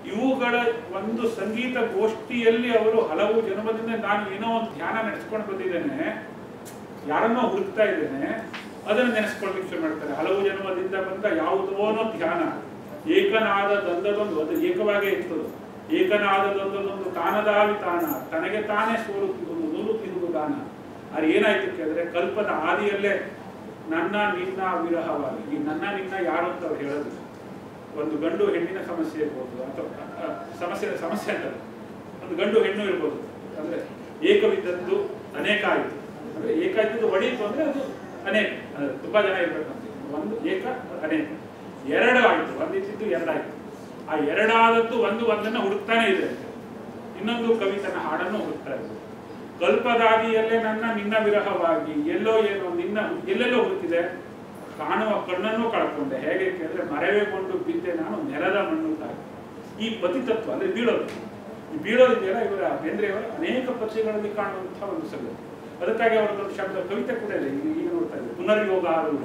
ಇವುಗಳ ಒಂದು ಸಂಗೀತ ಗೋಷ್ಠಿಯಲ್ಲಿ ಅವರು ಹಲವು ಜನ್ಮದಿಂದ ನಾನು ಏನೋ ಒಂದು ಧ್ಯಾನ ನಡೆಸ್ಕೊಂಡು ಬಂದಿದ್ದೇನೆ ಯಾರನ್ನೋ ಹುಡುಕ್ತಾ ಇದ್ದೇನೆ ಅದನ್ನು ನೆನೆಸ್ಕೊಳ್ಲಿಕ್ಕೆ ಶುರು ಮಾಡ್ತಾರೆ ಹಲವು ಜನ್ಮದಿಂದ ಬಂದ ಯಾವುದೋನೋ ಧ್ಯಾನ ಏಕನಾದ ದಂದದೊಂದು ಅದು ಏಕವಾಗೇ ಇತ್ತು ಏಕನಾದದೊಂದೊಂದು ತಾನದಾವಿ ತಾನ ತನಗೆ ತಾನೇ ಸೋಲುತ್ತಿರುವುದು ನೂಲುತ್ತಿರುವುದು ದಾನ ಅದು ಏನಾಯ್ತು ಕೇಳಿದ್ರೆ ಕಲ್ಪದ ಆದಿಯಲ್ಲೇ ನನ್ನ ನಿನ್ನ ವಿರಹವಾಗಿ ಈ ನನ್ನ ನಿನ್ನ ಯಾರು ಅಂತ ಅವ್ರು ಹೇಳೋದು ಒಂದು ಗಂಡು ಹೆಣ್ಣಿನ ಸಮಸ್ಯೆ ಇರ್ಬೋದು ಅಥವಾ ಅ, ಸಮಸ್ಯೆ ಸಮಸ್ಯೆ ಅಂತ ಒಂದು ಗಂಡು ಹೆಣ್ಣು ಇರ್ಬೋದು ಅಂದ್ರೆ ಏಕವಿದ್ದದ್ದು ಅನೇಕ ಆಯಿತು ಅಂದ್ರೆ ಏಕ ಇದ್ದದ್ದು ಒಡೆಯಿತು ಅಂದ್ರೆ ಅದು ಅನೇಕ ಅದು ತುಂಬಾ ಜನ ಇರ್ಬೇಕಂತ ಒಂದು ಏಕ ಅನೇಕ ಎರಡು ಆಯಿತು ಒಂದಿದ್ದು ಎರಡಾಯ್ತು ಆ ಎರಡಾದದ್ದು ಒಂದು ಒಂದನ್ನ ಹುಡುಕ್ತಾನೆ ಇದೆ ಇನ್ನೊಂದು ಕವಿ ತನ್ನ ಹಾಡನ್ನು ಹುಡುಕ್ತಾ ಇದೆ ಕಲ್ಪದಾದಿಯಲ್ಲೇ ನನ್ನ ನಿನ್ನ ವಿರಹವಾಗಿ ಎಲ್ಲೋ ಏನೋ ನಿನ್ನ ಎಲ್ಲೆಲ್ಲೋ ಹುಡುಕಿದೆ ಕಾಣುವ ಕಣ್ಣನ್ನು ಕಳ್ಕೊಂಡೆ ಹೇಗೆ ಕೇಳಿದ್ರೆ ಮರವೇಗೊಂಡು ಬಿದ್ದೆ ನಾನು ನೆಲದ ಮಣ್ಣು ತಾಗಿ ಈ ಪತಿತತ್ವ ಅಂದ್ರೆ ಬೀಳೋದು ಈ ಬೀಳೋದಿದೆಯಲ್ಲ ಇವರ ಬೇಂದ್ರೆಯವರ ಅನೇಕ ಪದ್ಯಗಳಲ್ಲಿ ಕಾಣುವಂತಹ ಒಂದು ಸಂಗತಿ ಅದಕ್ಕಾಗಿ ಅವರದೊಂದು ಶಬ್ದ ಕವಿತೆ ಕೂಡ ಇದೆ ಈಗ ಈಗ ನೋಡ್ತಾ ಇದ್ದೀವಿ ಪುನರ್ಯೋಗಾರೂಢ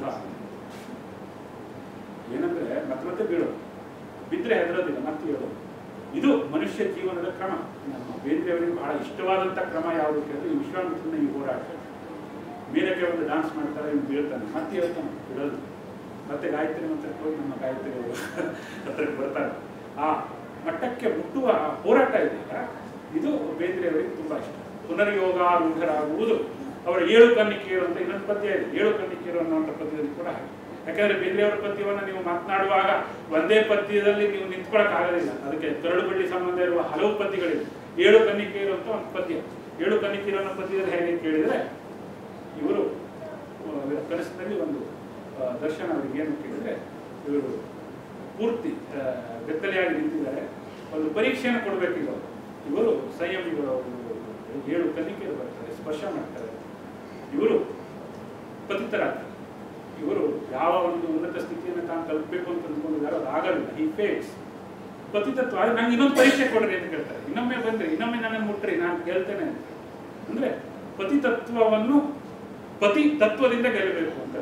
ಏನಂದ್ರೆ ಮತ್ತೆ ಮತ್ತೆ ಬೀಳೋದು ಬಿದ್ದರೆ ಹೆದರೋದಿಲ್ಲ ಮತ್ತೆ ಹೇಳೋದು ಇದು ಮನುಷ್ಯ ಜೀವನದ ಕ್ರಮ ನಮ್ಮ ಬೇಂದ್ರೆಯವರಿಗೆ ಬಹಳ ಇಷ್ಟವಾದಂಥ ಕ್ರಮ ಯಾವುದು ಕೇಳಿದ್ರೆ ಈ ವಿಶ್ವಾಮಿತ್ರನ ಈ ಹೋರಾಟ ಮೇಲಕ್ಕೆ ಒಂದು ಡಾನ್ಸ್ ಮಾಡ್ತಾರೆ ಇವ್ನು ಬೀಳ್ತಾನೆ ಮತ್ತೆ ಹೇಳ್ತಾನೆ ಬಿಡೋದು ಮತ್ತೆ ಗಾಯತ್ರಿ ಮಂತ್ರಕ್ಕೆ ಹೋಗಿ ನಮ್ಮ ಗಾಯತ್ರಿ ಅವರು ಹತ್ರಕ್ಕೆ ಬರ್ತಾರೆ ಆ ಮಟ್ಟಕ್ಕೆ ಮುಟ್ಟುವ ಆ ಹೋರಾಟ ಇದೆಯಲ್ಲ ಇದು ಬೇಂದ್ರೆಯವರಿಗೆ ತುಂಬಾ ಇಷ್ಟ ಪುನರ್ಯೋಗಾರೂಢರಾಗುವುದು ಅವರ ಏಳು ಕನ್ನಿಕೆಯರು ಅಂತ ಇನ್ನೊಂದು ಪದ್ಯ ಇದೆ ಏಳು ಕನ್ನಿಕೆಯರು ಅನ್ನುವಂಥ ಪದ್ಯದಲ್ಲಿ ಕೂಡ ಹಾಗೆ ಯಾಕಂದ್ರೆ ಬೇಂದ್ರೆಯವರ ಪದ್ಯವನ್ನು ನೀವು ಮಾತನಾಡುವಾಗ ಒಂದೇ ಪದ್ಯದಲ್ಲಿ ನೀವು ನಿಂತ್ಕೊಳಕ್ ಆಗೋದಿಲ್ಲ ಅದಕ್ಕೆ ಕರಡು ಬಳ್ಳಿ ಸಂಬಂಧ ಇರುವ ಹಲವು ಪದ್ಯಗಳಿವೆ ಏಳು ಕನ್ನಿಕೆಯರು ಅಂತ ಒಂದು ಪದ್ಯ ಏಳು ಕನ್ನಿಕೆಯರು ಅನ್ನೋ ಪದ್ಯದಲ್ಲಿ ಹೇಗೆ ಕೇಳಿದ್ರೆ ಇವರು ಆ, ಕನಸಿನಲ್ಲಿ ಒಂದು ಆ, ದರ್ಶನ ಅವರಿಗೆ ಏನು ಕೇಳಿದ್ರೆ ಇವರು ಪೂರ್ತಿ ಆ, ಬೆತ್ತಲೆಯಾಗಿ ನಿಂತಿದ್ದಾರೆ ಒಂದು ಪರೀಕ್ಷೆಯನ್ನು ಕೊಡಬೇಕಿಲ್ಲ ಅವರು ಇವರು ಸಂಯಮಿಗಳು ಅವರು ಏಳು ಕನ್ನಿಕೆಯರು ಬರ್ತಾರೆ ಸ್ಪರ್ಶ ಮಾಡ್ತಾರೆ ಇವರು ಪತಿತರಾಗ್ತಾರೆ ಇವರು ಯಾವ ಒಂದು ಉನ್ನತ ಸ್ಥಿತಿಯನ್ನು ತಾನು ತಲುಪಬೇಕು ಅಂತ ಅಂದ್ಕೊಂಡಿದ್ದಾರೆ ಅದು ಆಗಲ್ಲ ಈ ಫೇಕ್ಸ್ ಪತಿತತ್ವ ಆದ್ರೆ ನಂಗೆ ಇನ್ನೊಂದು ಪರೀಕ್ಷೆ ಕೊಡ್ರಿ ಅಂತ ಕೇಳ್ತಾರೆ ಇನ್ನೊಮ್ಮೆ ಬಂದ್ರಿ ಇನ್ನೊಮ್ಮೆ ನನ್ನನ್ನು ಮುಟ್ರಿ ನಾನು ಕೇಳ್ತೇನೆ ಅಂತ ಅಂದ್ರೆ ಪತಿತತ್ವವನ್ನು ಪತಿ ತತ್ವದಿಂದ ಗೆಲ್ಲಬೇಕು ಅಂತ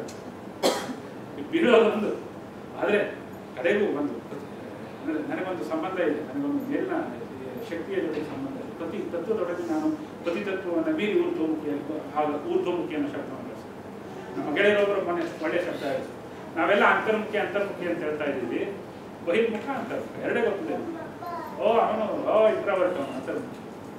ಬೀಳೋದೊಂದು ಆದ್ರೆ ಕಡೆಗೂ ಒಂದು ಅಂದ್ರೆ ನನಗೊಂದು ಸಂಬಂಧ ಇದೆ ನನಗೊಂದು ಮೇಲಿನ ಶಕ್ತಿಯ ಜೊತೆ ಸಂಬಂಧ ಇದೆ ಪತಿ ತತ್ವದೊಳಗೆ ನಾನು ಪತಿ ತತ್ವವನ್ನು ಮೀರಿ ಊರ್ಧ್ವಮುಖಿ ಆಗ ಊರ್ಧ್ವಮುಖಿ ಅನ್ನೋ ಶಬ್ದವನ್ನು ಬಳಸ್ತೀನಿ ನಮ್ಮ ಗೆಳೆಯರೊಬ್ಬರು ಮನೆ ಒಳ್ಳೆಯ ಶಬ್ದ ಇದೆ ನಾವೆಲ್ಲ ಅಂತರ್ಮುಖಿ ಅಂತರ್ಮುಖಿ ಅಂತ ಹೇಳ್ತಾ ಇದ್ದೀವಿ ಬಹಿರ್ಮುಖ ಅಂತರ್ಮುಖ ಎರಡೇ ಗೊತ್ತಿದೆ ನಮ್ಗೆ. ಓ ಅವನು ಓ ಇಂಟ್ರವರ್ಟ್ ಅವನು ಅಂತರ್ಮುಖಿ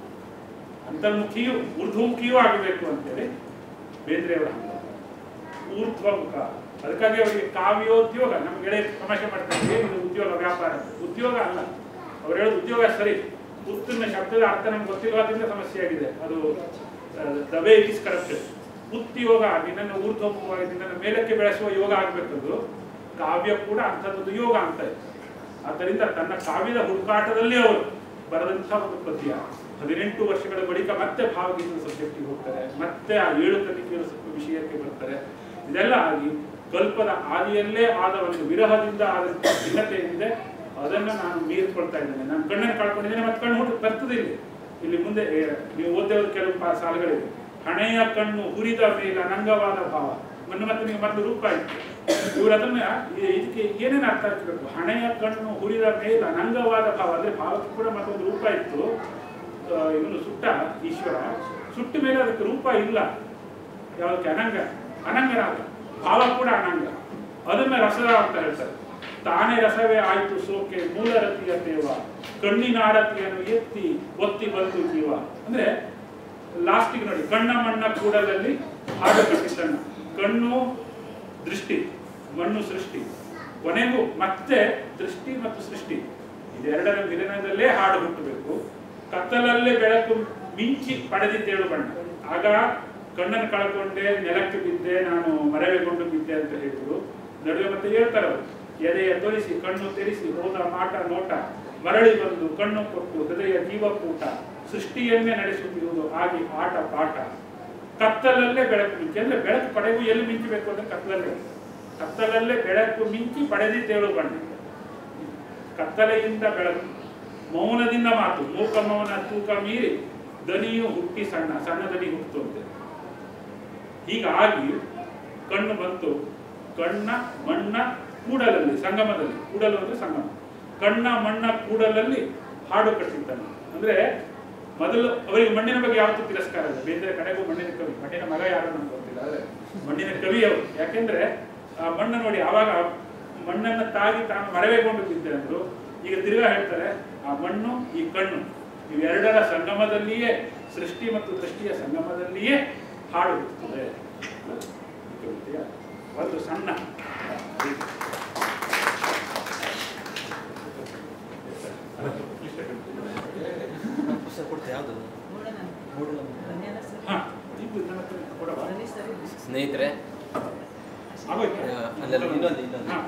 ಅಂತರ್ಮುಖಿಯು ಊರ್ಧ್ವಮುಖಿಯೂ ಆಗಬೇಕು ಅಂತೇಳಿ ಬೇಂದ್ರೆಯವರ ಹಂಗ ಊರ್ಧ್ವಮುಖ ಅದಕ್ಕಾಗಿ ಅವರಿಗೆ ಕಾವ್ಯೋದ್ಯೋಗ ನಮ್ಮ ಗೆಳೆಯ ತಮಾಷೆ ಮಾಡ್ತಾರೆ ಏನಿದು ಉದ್ಯೋಗ ವ್ಯಾಪಾರ ಉದ್ಯೋಗ ಅಲ್ಲ ಅವ್ರು ಹೇಳೋದು ಉದ್ಯೋಗ ಸರಿ ಉತ್ತಿನ ಶಬ್ದದ ಅರ್ಥ ನಮ್ಗೆ ಗೊತ್ತಿಲ್ಲವಾದ್ರಿಂದ ಸಮಸ್ಯೆ ಆಗಿದೆ ಅದು ದ ವೇ ಇಸ್ ಕರಪ್ಟೆಡ್ ಉದ್ಯೋಗ ನಿನ್ನನ್ನು ಊರ್ಧ್ವಮುಖವಾಗಿ ನಿನ್ನನ್ನು ಮೇಲಕ್ಕೆ ಬೆಳೆಸುವ ಯೋಗ ಆಗಬೇಕದು ಕಾವ್ಯ ಕೂಡ ಅಂಥದ್ದು ಯೋಗ ಅಂತ ಇದೆ ಆದ್ದರಿಂದ ತನ್ನ ಕಾವ್ಯದ ಹುಡುಕಾಟದಲ್ಲಿ ಅವರು ಬರೆದಂಥ ಒಂದು ಪದ್ಯ ಹದಿನೆಂಟು ವರ್ಷಗಳ ಬಳಿಕ ಮತ್ತೆ ಭಾವಗೀತದ ಸಬ್ಜೆಕ್ಟಿಗೆ ಹೋಗ್ತಾರೆ ಮತ್ತೆ ಆ ಏಳು ಕಲಿಕೆಯ ವಿಷಯಕ್ಕೆ ಬರ್ತಾರೆ ಇದೆಲ್ಲ ಆಗಿ ಕಲ್ಪದ ಆದಿಯಲ್ಲೇ ಆದ ಒಂದು ವಿರಹದಿಂದ ಆದಂಥ ಭಿನ್ನತೆ ಏನಿದೆ ಅದನ್ನ ನಾನು ಮೀರಿಕೊಳ್ತಾ ಇದ್ದೇನೆ ನಾನು ಕಣ್ಣನ್ನು ಕಳ್ಕೊಂಡಿದ್ದೇನೆ ಮತ್ತೆ ಕಣ್ಣು ಹುಟ್ಟು ಬರ್ತದೆ ಇಲ್ಲಿ ಇಲ್ಲಿ ಮುಂದೆ ಏ, ನೀವು ಓದಿದ ಕೆಲವು ಪಾ- ಸಾಲುಗಳಿವೆ ಹಣೆಯ ಕಣ್ಣು ಹುರಿದ ಮೇಲೆ ಅನಂಗವಾದ ಭಾವ ಮೊನ್ನೆ ಮತ್ತೆ ನೀವು ಮೊದಲು ರೂಪ ಇತ್ತು ಇವರು ಅದನ್ನ ಈ- ಇದಕ್ಕೆ ಏನೇನು ಅರ್ಥ ಹಚ್ಚಬೇಕು ಹಣೆಯ ಕಣ್ಣು ಹುರಿದ ಮೇಲೆ ಅನಂಗವಾದ ಭಾವ ಅಂದ್ರೆ ಭಾವಕ್ಕೆ ಕೂಡ ಮತ್ತೊಂದು ರೂಪ ಇತ್ತು ಆ, ಇವನು ಸುಟ್ಟ ಈಶ್ವರ ಸುಟ್ಟ ಮೇಲೆ ಅದಕ್ಕೆ ರೂಪ ಇಲ್ಲ ಯಾವುದಕ್ಕೆ ಅನಂಗ ಅನಂಗನಾದ ಭಾವ ಕೂಡ ಅನಂಗ ಅದನ್ನ ರಸದ ಅಂತ ಹೇಳ್ತಾರೆ ತಾನೇ ರಸವೇ ಆಯ್ತು ಸೋಕೆ ಮೂಲ ರತಿಯ ದೇವ ಕಣ್ಣಿನ ಆರತಿಯನ್ನು ಎತ್ತಿ ಒತ್ತಿ ಬಂದು ಜೀವ ಅಂದ್ರೆ ಲಾಸ್ಟಿಗೆ ನೋಡಿ ಕಣ್ಣ ಮಣ್ಣ ಕೂಡಲಲ್ಲಿ ಹಾಡು ಕಟ್ಟಿದ್ದಣ್ಣ ಕಣ್ಣು ದೃಷ್ಟಿ ಮಣ್ಣು ಸೃಷ್ಟಿ ಕೊನೆಗೂ ಮತ್ತೆ ದೃಷ್ಟಿ ಮತ್ತು ಸೃಷ್ಟಿ ಇದೆರಡರ ವಿಲನದಲ್ಲೇ ಹಾಡು ಹುಟ್ಟಬೇಕು ಕತ್ತಲಲ್ಲೇ ಬೆಳಕು ಮಿಂಚಿ ಪಡೆದಿದ್ದೇಳು ಬಣ್ಣ ಆಗ ಕಣ್ಣನ್ನು ಕಳ್ಕೊಂಡೆ ನೆಲಕ್ಕೆ ಬಿದ್ದೆ ನಾನು ಮರವೆಗೊಂಡು ಬಿದ್ದೆ ಅಂತ ಹೇಳಿದ್ರು ನಡುವೆ ಮತ್ತೆ ಹೇಳ್ತಾರೆ ಅವರು ಎದೆಯ ತೋರಿಸಿ ಕಣ್ಣು ತೆರೆಸಿ ಹೋದ ಮಾಟ ನೋಟ ಮರಳಿ ಬಂದು ಕಣ್ಣು ಕೊಟ್ಟು ಹೃದಯ ಜೀವಕೂಟ ಸೃಷ್ಟಿಯನ್ನೇ ನಡೆಸುತ್ತಿರುವುದು ಆಗಿ ಆಟ ಪಾಠ ಕತ್ತಲಲ್ಲೇ ಬೆಳಕು ಮಿಂಚಿ ಅಂದ್ರೆ ಬೆಳಕು ಪಡೆವು ಎಲ್ಲಿ ಮಿಂಚಬೇಕು ಅಂದ್ರೆ ಕತ್ತಲಲ್ಲೇ ಕತ್ತಲಲ್ಲೇ ಬೆಳಕು ಮಿಂಚಿ ಪಡೆದಿದ್ದೇಳು ಬಣ್ಣ ಕತ್ತಲೆಯಿಂದ ಬೆಳಕು ಮೌನದಿಂದ ಮಾತು ಮೂಕ ಮೌನ ತೂಕ ಮೀರಿ ದನಿಯು ಹುಟ್ಟಿ ಸಣ್ಣ ಸಣ್ಣ ದನಿ ಹುಟ್ಟುತ್ತೆ ಹೀಗಾಗಿ ಕಣ್ಣು ಬಂತು ಕಣ್ಣ ಮಣ್ಣ ಕೂಡಲಲ್ಲಿ ಸಂಗಮದಲ್ಲಿ ಕೂಡಲು ಅಂದ್ರೆ ಸಂಗಮ ಕಣ್ಣ ಮಣ್ಣ ಕೂಡಲಲ್ಲಿ ಹಾಡು ಕಟ್ಟಿದ್ದಾನೆ ಅಂದ್ರೆ ಮೊದಲು ಅವರಿಗೆ ಮಣ್ಣಿನ ಬಗ್ಗೆ ಯಾವತ್ತೂ ತಿರಸ್ಕಾರ ಇಲ್ಲ ಬೇಂದ್ರೆ ಕಡೆಗೂ ಮಣ್ಣಿನ ಕವಿ ಮಣ್ಣಿನ ಮಗ ಯಾರು ನನಗೆ ಗೊತ್ತಿಲ್ಲ ಆದ್ರೆ ಮಣ್ಣಿನ ಕವಿ ಅವರು ಯಾಕೆಂದ್ರೆ ಆ ಮಣ್ಣು ನೋಡಿ ಆವಾಗ ಮಣ್ಣನ್ನ ತಾಗಿ ತಾನು ಮರವೇಗೊಂಡು ಬಿದ್ದೆ ಅಂದ್ರು ಈಗ ತಿರ್ಗಾ ಹೇಳ್ತಾರೆ ಆ ಮಣ್ಣು ಈ ಕಣ್ಣು ಇವೆರಡರ ಸಂಗಮದಲ್ಲಿಯೇ ಸೃಷ್ಟಿ ಮತ್ತು ದೃಷ್ಟಿಯ ಸಂಗಮದಲ್ಲಿಯೇ ಹಾಡು ಹುಟ್ಟುತ್ತದೆ ಈ ಕವಿತೆಯ ಒಂದು ಸಣ್ಣ ಪುಸ್ತಕ ಕೊಡ್ತಾ ಯಾವುದು ಹಾ ಇದು ನನ್ನ ಹತ್ರ ಕೊಡವಾ ಸ್ನೇಹಿತರೆ ಆಗೋಯ್ತಾ? ಆ, ಅಲ್ಲಲ್ಲ ಇನ್ನೊಂದು ಇನ್ನೊಂದು ಹಾ.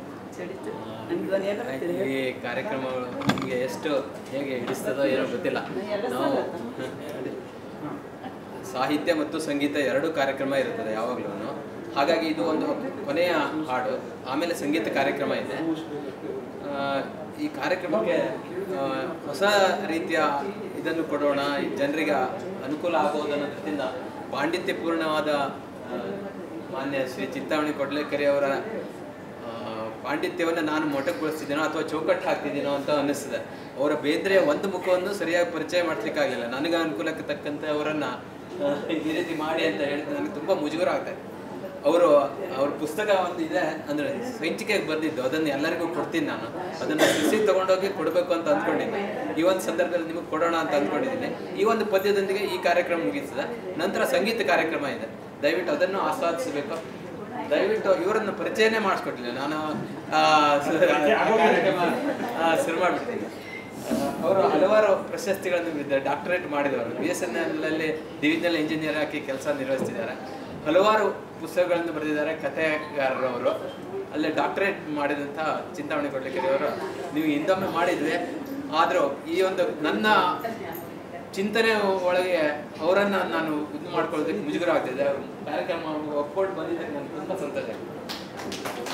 ಆ, ಈ ಕಾರ್ಯಕ್ರಮಗಳು ನಿಮಗೆ ಎಷ್ಟು ಹೇಗೆ ಹಿಡಿಸ್ತದೋ ಏನೋ ಗೊತ್ತಿಲ್ಲ ನಾವು ಹಾ. ಸಾಹಿತ್ಯ ಮತ್ತು ಸಂಗೀತ ಎರಡು ಕಾರ್ಯಕ್ರಮ ಇರುತ್ತದೆ ಯಾವಾಗಲೂ ಹಾಗಾಗಿ ಇದು ಒಂದು ಕೊನೆಯ ಹಾಡು ಆಮೇಲೆ ಸಂಗೀತ ಕಾರ್ಯಕ್ರಮ ಇದೆ ಆ, ಈ ಕಾರ್ಯಕ್ರಮಕ್ಕೆ ಆ, ಹೊಸ ರೀತಿಯ ಇದನ್ನು ಕೊಡೋಣ ಈ ಜನರಿಗೆ ಅನುಕೂಲ ಆಗೋದು ಅನ್ನೋದ್ರಿಂದ ಪಾಂಡಿತ್ಯಪೂರ್ಣವಾದ ಆ, ಮಾನ್ಯ ಶ್ರೀ ಚಿಂತಾಮಣಿ ಕೊಡ್ಲೇಕರಿ ಅವರ ಆ, ಪಾಂಡಿತ್ಯವನ್ನು ನಾನು ಮೊಟಕುಗೊಳಿಸ್ತಿದ್ದೀನೋ ಅಥವಾ ಚೌಕಟ್ಟು ಹಾಕ್ತಿದ್ದೀನೋ ಅಂತ ಅನ್ನಿಸ್ತದೆ ಅವರ ಬೇಂದ್ರೆಯ ಒಂದು ಮುಖವನ್ನು ಸರಿಯಾಗಿ ಪರಿಚಯ ಮಾಡ್ಲಿಕ್ಕಾಗಲಿಲ್ಲ ನನಗೆ ಅನುಕೂಲಕ್ಕೆ ತಕ್ಕಂತೆ ಅವರನ್ನು ಈ ರೀತಿ ಮಾಡಿ ಅಂತ ಹೇಳಿದ್ರೆ ನನಗೆ ತುಂಬ ಮುಜುಗರ ಆಗ್ತದೆ ಅವರು ಅವ್ರ ಪುಸ್ತಕ ಒಂದು ಇದೆ ಅಂದರೆ ಸಂಚಿಕೆಗೆ ಬರೆದಿದ್ದು ಅದನ್ನು ಎಲ್ಲರಿಗೂ ಕೊಡ್ತೀನಿ ನಾನು ಅದನ್ನು ಕೃಷಿ ತಗೊಂಡೋಗಿ ಕೊಡಬೇಕು ಅಂತ ಅಂದ್ಕೊಂಡಿದ್ದೆ ಈ ಒಂದು ಸಂದರ್ಭದಲ್ಲಿ ನಿಮಗೆ ಕೊಡೋಣ ಅಂತ ಅಂದ್ಕೊಂಡಿದ್ದೀನಿ ಈ ಒಂದು ಪದ್ಯದೊಂದಿಗೆ ಈ ಕಾರ್ಯಕ್ರಮ ಮುಗಿಸ್ತದೆ ನಂತರ ಸಂಗೀತ ಕಾರ್ಯಕ್ರಮ ಇದೆ ದಯವಿಟ್ಟು ಅದನ್ನು ಆಸ್ವಾದಿಸಬೇಕು ದಯವಿಟ್ಟು ಇವರನ್ನು ಪರಿಚಯನೇ ಮಾಡಿಸ್ಕೊಟ್ಟಿಲ್ಲ ನಾನು ಆ, ಸ- ಆ ಕಾರ್ಯಕ್ರಮ ಆ, ಶುರು ಮಾಡಿಬಿಡ್ತೀನಿ ಅವರು ಹಲವಾರು ಪ್ರಶಸ್ತಿಗಳನ್ನು ಗೆದ್ದಿದ್ದಾರೆ ಡಾಕ್ಟರೇಟ್ ಮಾಡಿದವರು B S N L divisional engineer ಆಗಿ ಕೆಲಸ ನಿರ್ವಹಿಸ್ತಿದ್ದಾರೆ ಹಲವಾರು ಪುಸ್ತಕಗಳನ್ನು ಬರೆದಿದ್ದಾರೆ ಕಥೆಗಾರರು ಅವರು ಅಲ್ಲೇ ಡಾಕ್ಟರೇಟ್ ಮಾಡಿದಂಥ ಚಿಂತಾಮಣಿ ಕೊಡ್ಲಿಕ್ಕೆ ಅವರು ನೀವು ಹಿಂದೊಮ್ಮೆ ಮಾಡಿದ್ವಿ ಆದರೂ ಈ ಒಂದು ನನ್ನ ಚಿಂತನೆ ಒಳಗೆ ಅವರನ್ನು ನಾನು ಇದು ಮಾಡ್ಕೊಳ್ಳೋದಕ್ಕೆ ಮುಜುಗರ ಆಗ್ತಿದೆ ಅವರು ಕಾರ್ಯಕ್ರಮ ಒಪ್ಕೊಂಡು ಬಂದಿದ್ದಕ್ಕೆ ನನಗೆ ತುಂಬ ಸಂತೋಷ ಆಗಿದೆ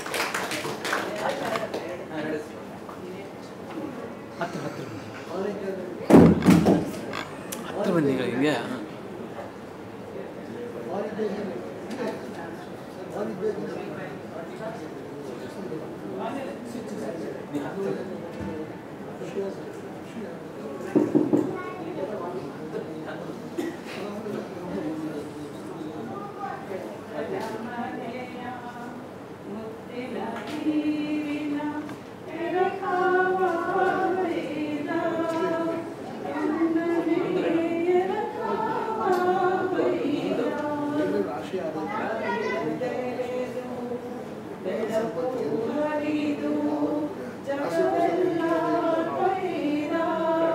ಹಾ, ಹೇಳಿ ಸರ್. ಹತ್ತು ಹತ್ತು ಹತ್ತು ಬನ್ನಿ ಹಿಂಗೆ ಜಗವೆಲ್ಲ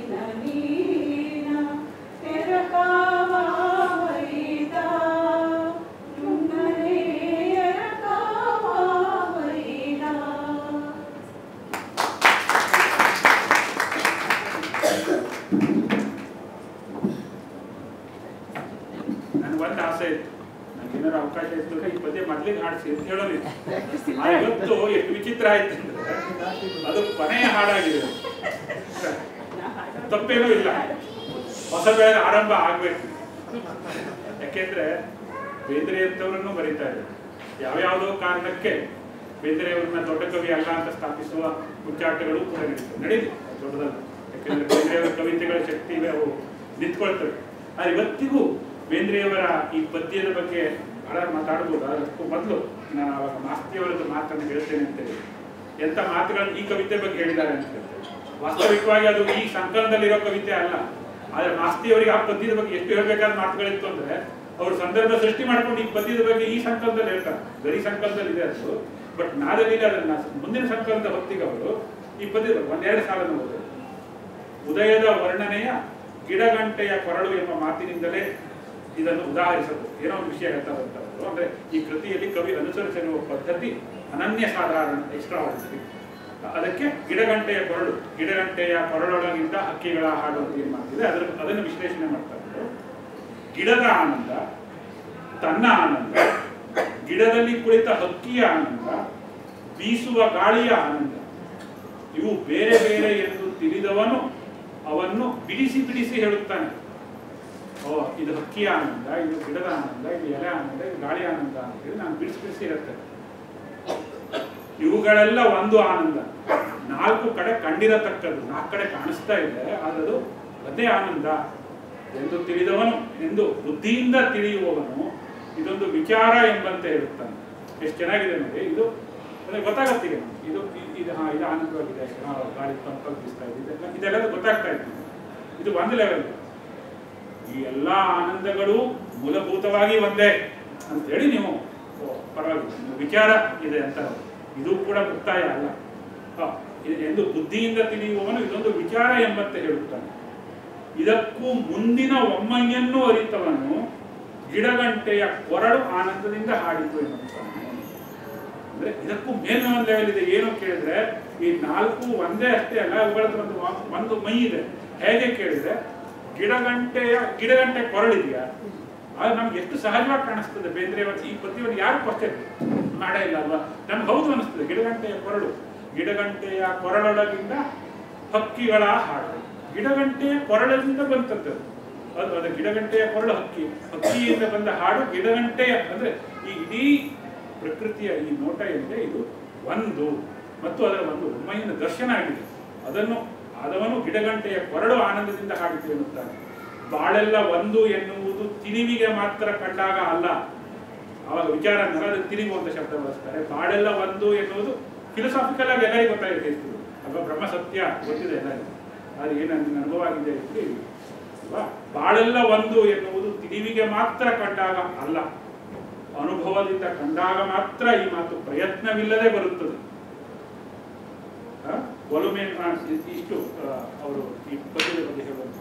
ನನ್ಗೆ ಒಂದು ಆಸೆ ಇತ್ತು ನನಗೆ ಏನಾರು ಅವಕಾಶ ಇತ್ತು ಈ ಪದ್ಯ ಮೊದಲಿಗೆ ಹಾಡಿಸಿ ಅಂತ ಹೇಳೋದಿತ್ತು ಆ ಇವತ್ತು ಎಷ್ಟು ವಿಚಿತ್ರ ಆಯ್ತು ಅಂದ್ರೆ ಅದು ಕೊನೆಯ ಹಾಡಾಗಿದೆ ತಪ್ಪೇನೂ ಇಲ್ಲ ಹೊಸ ಬೆಳಗ್ಗೆ ಆರಂಭ ಆಗ್ಬೇಕು ಯಾಕೆಂದ್ರೆ ಬೇಂದ್ರೆ ಅಂತವರನ್ನು ಬರೀತಾ ಇದ್ದಾರೆ ಯಾವ್ಯಾವುದೋ ಕಾರಣಕ್ಕೆ ಬೇಂದ್ರೆಯವ್ರನ್ನ ದೊಡ್ಡ ಕವಿ ಅಲ್ಲ ಅಂತ ಸ್ಥಾಪಿಸುವ ಮುಚ್ಚಾಟಗಳು ಕೂಡ ನಡೀತವೆ ನಡೀಲಿ ದೊಡ್ಡದಲ್ಲ ಯಾಕೆಂದ್ರೆ ಬೇಂದ್ರೆಯವರ ಕವಿತೆಗಳ ಶಕ್ತಿ ಇವೆ, ಅವು ನಿಂತ್ಕೊಳ್ತವೆ ಆದ್ರೆ ಇವತ್ತಿಗೂ ಬೇಂದ್ರೆಯವರ ಈ ಪದ್ಯದ ಬಗ್ಗೆ ಬಹಳ ಮಾತಾಡ್ಬೋದು ಅದಕ್ಕೂ ಮೊದಲು ನಾನು ಅವಾಗ ಮಾಸ್ತಿಯವರದ್ದು ಮಾತನ್ನು ಹೇಳ್ತೇನೆ ಅಂತೇಳಿ ಎಂತ ಮಾತುಗಳನ್ನು ಈ ಕವಿತೆ ಬಗ್ಗೆ ಹೇಳಿದ್ದಾರೆ ಅಂತ ಹೇಳ್ತೇನೆ ವಾಸ್ತವಿಕವಾಗಿ ಅದು ಈ ಸಂಕಲನದಲ್ಲಿರೋ ಕವಿತೆ ಅಲ್ಲ ಆದ್ರೆ ಮಾಸ್ತಿಯವರಿಗೆ ಆ ಪದ್ಯದ ಬಗ್ಗೆ ಎಷ್ಟು ಹೇಳ್ಬೇಕಾದ ಮಾತುಗಳಿತ್ತು ಅಂದ್ರೆ ಅವರು ಸಂದರ್ಭ ಸೃಷ್ಟಿ ಮಾಡ್ಕೊಂಡು ಈ ಪದ್ಯದ ಬಗ್ಗೆ ಈ ಸಂಕಲನದಲ್ಲಿ ಹೇಳ್ತಾರೆ ಗರಿ ಸಂಕಲನದಲ್ಲಿ ಇದೆ ಅದು ಬಟ್ ನಾದಲ್ಲಿ ಅದನ್ನ ಮುಂದಿನ ಸಂಕಲನದ ಹೊತ್ತಿಗೆ ಅವರು ಈ ಪದ್ಯ ಒಂದೆರಡು ಸಾಲನ್ನು ಓದಿದ್ರು ಉದಯದ ವರ್ಣನೆಯ ಗಿಡಗಂಟೆಯ ಕೊರಳು ಎಂಬ ಮಾತಿನಿಂದಲೇ ಇದನ್ನು ಉದಾಹರಿಸಬಹುದು ಏನೋ ಒಂದು ವಿಷಯ ಹೇಳ್ತಾರಂತವರು ಅಂದ್ರೆ ಈ ಕೃತಿಯಲ್ಲಿ ಕವಿ ಅನುಸರಿಸಿರುವ ಪದ್ಧತಿ ಅನನ್ಯ ಸಾಧಾರಣ ಎಕ್ಸ್ಟ್ರಾ ಆರ್ಡಿನರಿ ಅದಕ್ಕೆ ಗಿಡಗಂಟೆಯ ಕೊರಳು ಗಿಡಗಂಟೆಯ ಕೊರಳೊಳಗಿಂದ ಹಕ್ಕಿಗಳ ಹಾಡು ಅಂತ ಏನ್ ಮಾಡ್ತಿದೆ ಅದರ ಅದನ್ನು ವಿಶ್ಲೇಷಣೆ ಮಾಡ್ತಾ ಇದ್ರು ಗಿಡದ ಆನಂದ ತನ್ನ ಆನಂದ ಗಿಡದಲ್ಲಿ ಕುಳಿತ ಹಕ್ಕಿಯ ಆನಂದ ಬೀಸುವ ಗಾಳಿಯ ಆನಂದ ಇವು ಬೇರೆ ಬೇರೆ ಎಂದು ತಿಳಿದವನು ಅವನ್ನು ಬಿಡಿಸಿ ಬಿಡಿಸಿ ಹೇಳುತ್ತಾನೆ ಓ ಇದು ಹಕ್ಕಿಯ ಆನಂದ ಇದು ಗಿಡದ ಆನಂದ ಇದು ಎಲೆ ಆನಂದ ಇದು ಗಾಳಿ ಆನಂದ ಅಂತ ಹೇಳಿ ನಾನು ಬಿಡಿಸಿ ಬಿಡಿಸಿ ಹೇಳ್ತೇನೆ ಇವುಗಳೆಲ್ಲ ಒಂದು ಆನಂದ ನಾಲ್ಕು ಕಡೆ ಕಂಡಿರತಕ್ಕದ್ದು ನಾಲ್ಕು ಕಡೆ ಕಾಣಿಸ್ತಾ ಇದೆ ಆದದು ಅದೇ ಆನಂದ ಎಂದು ತಿಳಿದವನು ಎಂದು ಬುದ್ಧಿಯಿಂದ ತಿಳಿಯುವವನು ಇದೊಂದು ವಿಚಾರ ಎಂಬಂತೆ ಹೇಳುತ್ತಾನೆ ಎಷ್ಟು ಚೆನ್ನಾಗಿದೆ ನೋಡಿ ಇದು ಅಂದ್ರೆ ಗೊತ್ತಾಗತ್ತಿಗೆ ಇದು ಇ- ಇದು ಹಾ ಇದು ಆನಂದವಾಗಿದೆ ಹಾ ಗಾಳಿ ತಂಪಾಗಿ ಬೀಸ್ತಾ ಇದೆ ಇದೆಲ್ಲ ಇದೆಲ್ಲ ಗೊತ್ತಾಗ್ತಾ ಇದೆ ಇದು ಒಂದು ಲೆವೆಲ್ ಈ ಎಲ್ಲಾ ಆನಂದಗಳು ಮೂಲಭೂತವಾಗಿ ಒಂದೇ ಅಂತೇಳಿ ನೀವು ಓ, ಪರವಾಗಿಲ್ಲ ನಿಮ್ಮ ವಿಚಾರ ಇದೆ ಅಂತ ಇದು ಕೂಡ ಮುಕ್ತಾಯ ಅಲ್ಲ ಹ, ಇದು ಎಂದು ಬುದ್ಧಿಯಿಂದ ತಿಳಿಯುವವನು ಇದೊಂದು ವಿಚಾರ ಎಂಬಂತೆ ಹೇಳುತ್ತಾನೆ ಇದಕ್ಕೂ ಮುಂದಿನ ಒಮ್ಮಯ್ಯನ್ನು ಅರಿತವನು ಗಿಡಗಂಟೆಯ ಕೊರಳು ಆನಂದದಿಂದ ಹಾಡಿತು ಎನ್ನುತ್ತಾನೆ ಅಂದ್ರೆ ಇದಕ್ಕೂ ಮೇಲಿನ ಒಂದು ಲೆವೆಲ್ ಇದೆ ಏನು ಕೇಳಿದ್ರೆ ಈ ನಾಲ್ಕು ಒಂದೇ ಅಷ್ಟೇ ಅಲ್ಲ ಅವುಗಳದ್ದು ಒಂದು ಒಂದು ಮೈ ಇದೆ ಹೇಗೆ ಕೇಳಿದ್ರೆ ಗಿಡಗಂಟೆಯ ಗಿಡಗಂಟೆ ಕೊರಳಿದೆಯಾ ಅದು ನಮ್ಗೆ ಎಷ್ಟು ಸಹಜವಾಗಿ ಕಾಣಿಸ್ತದೆ ಬೇಂದ್ರೆ ಈ ಪದ್ಯವನ್ನು ಯಾರು ಕ್ವಶನ್ ಮಾಡೇ ಇಲ್ಲ ಅಲ್ವಾ ನಮ್ಗೆ ಹೌದು ಅನಿಸ್ತದೆ ಗಿಡಗಂಟೆಯ ಕೊರಳು ಗಿಡಗಂಟೆಯ ಕೊರಳೊಳಗಿಂದ ಹಕ್ಕಿಗಳ ಹಾಡು ಗಿಡಗಂಟೆಯ ಕೊರಳದಿಂದ ಬಂತದ್ದು ಅದು ಅದು ಗಿಡಗಂಟೆಯ ಕೊರಳು ಹಕ್ಕಿ ಹಕ್ಕಿಯಿಂದ ಬಂದ ಹಾಡು ಗಿಡಗಂಟೆಯ ಅಂದ್ರೆ ಈ ಇಡೀ ಪ್ರಕೃತಿಯ ಈ ನೋಟ ಏನಿದೆ ಇದು ಒಂದು ಮತ್ತು ಅದರ ಒಂದು ಒಮ್ಮೆಯಿನ ದರ್ಶನ ಆಗಿದೆ ಅದನ್ನು ಅದವನು ಗಿಡಗಂಟೆಯ ಕೊರಡು ಆನಂದದಿಂದ ಹಾಡಿತು ಎನ್ನುತ್ತಾನೆ ಬಾಳೆಲ್ಲ ಒಂದು ಎನ್ನುವುದು ತಿಳಿವಿಗೆ ಮಾತ್ರ ಕಂಡಾಗ ಅಲ್ಲ ಅವಾಗ ವಿಚಾರ ಅಂದ್ರೆ ಅದು ತಿಳಿವು ಅಂತ ಶಬ್ದ ಬಳಸ್ತಾರೆ ಬಾಳೆಲ್ಲ ಒಂದು ಎನ್ನುವುದು ಫಿಲಸಾಫಿಕಲ್ ಆಗಿ ಎಲ್ಲರಿಗೂ ಗೊತ್ತಾಗಿದೆ ಇದು ಅಲ್ವಾ ಬ್ರಹ್ಮ ಸತ್ಯ ಗೊತ್ತಿದೆ ಎಲ್ಲರಿಗೂ ಅದು ಏನು ನನ್ನ ಅನುಭವ ಆಗಿದೆ ಅಂತ ಅಲ್ವಾ ಬಾಳೆಲ್ಲ ಒಂದು ಎನ್ನುವುದು ತಿಳಿವಿಗೆ ಮಾತ್ರ ಕಂಡಾಗ ಅಲ್ಲ ಅನುಭವದಿಂದ ಕಂಡಾಗ ಮಾತ್ರ ಈ ಮಾತು ಪ್ರಯತ್ನವಿಲ್ಲದೆ ಬರುತ್ತದೆ ಆ, ಒಲುಮೆ ಆ, ಇ- ಇಷ್ಟು ಆ, ಅವರು ಈ ಪದ್ಯದ ಬಗ್ಗೆ ಹೇಳುವಂತ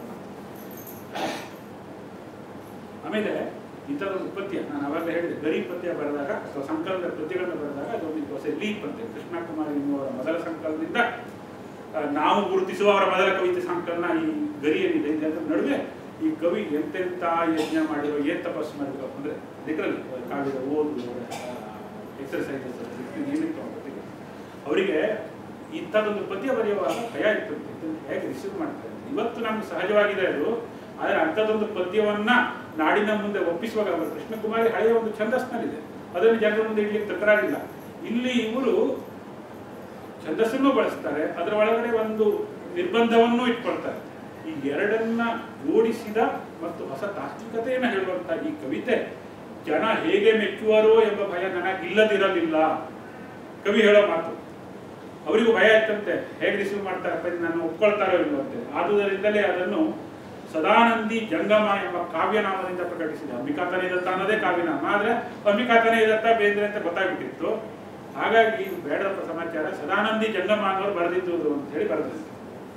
ಆಮೇಲೆ ಇಂಥದ್ದೊಂದು ಪದ್ಯ ನಾನು ಅವಾಗ ಹೇಳಿದೆ ಗರಿ ಪದ್ಯ ಬರೆದಾಗ ಅಥವಾ ಸಂಕಲನದ ಪದ್ಯಗಳನ್ನು ಬರೆದಾಗ ಅದೊಂದು ಹೊಸ ಲೀಪ್ ಅಂತೆ ಕೃಷ್ಣ ಕುಮಾರ್ ಎನ್ನುವರ ಮೊದಲ ಸಂಕಲನದಿಂದ ಆ, ನಾವು ಗುರುತಿಸುವ ಅವರ ಮೊದಲ ಕವಿತೆ ಸಂಕಲನ ಈ ಗರಿ ಏನಿದೆ ಇದರ ನಡುವೆ ಈ ಕವಿ ಎಂತೆಂತ ಯಜ್ಞ ಮಾಡಿರೋ ಏನ್ ತಪಸ್ಸು ಮಾಡಿರೋ ಅಂದ್ರೆ ಇದರಲ್ಲಿ ಕಾವ್ಯದ ಓದು ಎಕ್ಸರ್ಸೈಸಸ್ ಏನಿತ್ತು ಅವರಿಗೆ ಅವರಿಗೆ ಇಂಥದ್ದೊಂದು ಪದ್ಯ ಬರೆಯುವಾಗ ಭಯ ಇತ್ತು ಇದನ್ನು ಹೇಗೆ ರಿಸೀವ್ ಮಾಡ್ತಾರೆ ಇವತ್ತು ನಮ್ಗೆ ಸಹಜವಾಗಿದೆ ಅದು ಆದರೆ ಅಂಥದ್ದೊಂದು ಪದ್ಯವನ್ನ ನಾಡಿನ ಮುಂದೆ ಒಪ್ಪಿಸುವಾಗ ಅವರು ಕೃಷ್ಣಕುಮಾರಿ ಹಳೆಯ ಒಂದು ಛಂದಸ್ನಲ್ಲಿದೆ ಅದನ್ನು ಜನರ ಮುಂದೆ ಇಡ್ಲಿಕ್ಕೆ ತಕರಾರಿಲ್ಲ ಇಲ್ಲಿ ಇವರು ಛಂದಸ್ಸನ್ನು ಬಳಸ್ತಾರೆ ಅದರ ಒಳಗಡೆ ಒಂದು ನಿರ್ಬಂಧವನ್ನು ಇಟ್ಕೊಳ್ತಾರೆ ಈ ಎರಡನ್ನ ಜೋಡಿಸಿದ ಮತ್ತು ಹೊಸ ತಾತ್ವಿಕತೆಯನ್ನು ಹೇಳುವಂತ ಈ ಕವಿತೆ ಜನ ಹೇಗೆ ಮೆಚ್ಚುವರೋ ಎಂಬ ಭಯ ನನಗಿಲ್ಲದಿರಲಿಲ್ಲ ಕವಿ ಹೇಳೋ ಮಾತು ಅವರಿಗೂ ಭಯ ಇತ್ತಂತೆ ಹೇಗೆ ರಿಸೀವ್ ಮಾಡ್ತಾರಪ್ಪ ಇದು ನಾನು ಒಪ್ಕೊಳ್ತಾರೋ ಇಲ್ವೋ ಅಂತ ಆದುದರಿಂದಲೇ ಅದನ್ನು ಸದಾನಂದಿ ಜಂಗಮ ಎಂಬ ಕಾವ್ಯನಾಮದಿಂದ ಪ್ರಕಟಿಸಿದ ಅಂಬಿಕಾತನೇ ದತ್ತ ಅನ್ನೋದೇ ಕಾವ್ಯನಾಮ ಆದ್ರೆ ಅಂಬಿಕಾತನೇ ದತ್ತ ಬೇಂದ್ರೆ ಅಂತ ಗೊತ್ತಾಗ್ಬಿಟ್ಟಿತ್ತು ಹಾಗಾಗಿ ಇದು ಬೇಡಪ್ಪ ಸಮಾಚಾರ ಸದಾನಂದಿ ಜಂಗಮ ಅನ್ನೋರು ಬರೆದಿದ್ದು ಅಂತ ಹೇಳಿ ಬರೆದಿತ್ತು